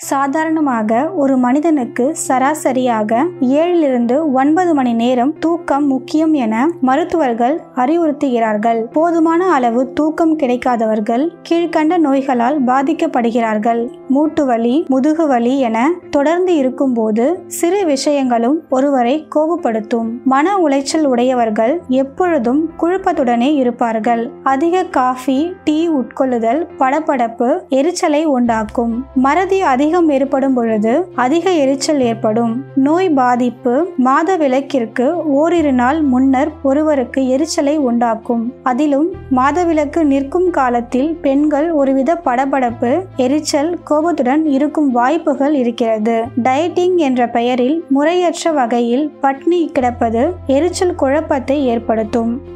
சாதாரணமாக ஒரு மனிதனுக்கு சராசரியாக ஏழிலிருந்து ஒன்பது மணி நேரம் தூக்கம் முக்கியம் என மருத்துவர்கள் அறிவுறுத்துகிறார்கள் போதுமான அளவு தூக்கம் கிடைக்காதவர்கள் கீழ்கண்ட நோய்களால் பாதிக்கப்படுகிறார்கள் மூட்டு வலி முதுகு வலி என தொடர்ந்து இருக்கும்போது சிறு விஷயங்களும் ஒருவரை கோபப்படுத்தும் மன உளைச்சல் உடையவர்கள் எப்பொழுதும் குழப்பத்துடனே இருப்பார்கள் அதிக காஃபி டீ உட்கொள்ளுதல் படபடப்பு எரிச்சலை உண்டாக்கும் மறதி அதிகம் ஏற்படும் பொழுது அதிக எரிச்சல் ஏற்படும் நோய் பாதிப்பு மாத விலக்கிற்கு ஓரிரு நாள் முன்னர் ஒருவருக்கு எரிச்சலை உண்டாக்கும் அதிலும் மாதவிலக்கு நிற்கும் காலத்தில் பெண்கள் ஒருவித படபடப்பு எரிச்சல் கோபத்துடன் இருக்கும் வாய்ப்புகள் இருக்கிறது டயட்டிங் என்ற பெயரில் முறையற்ற வகையில் பட்னி கிடப்பது எரிச்சல் குழப்பத்தை ஏற்படுத்தும்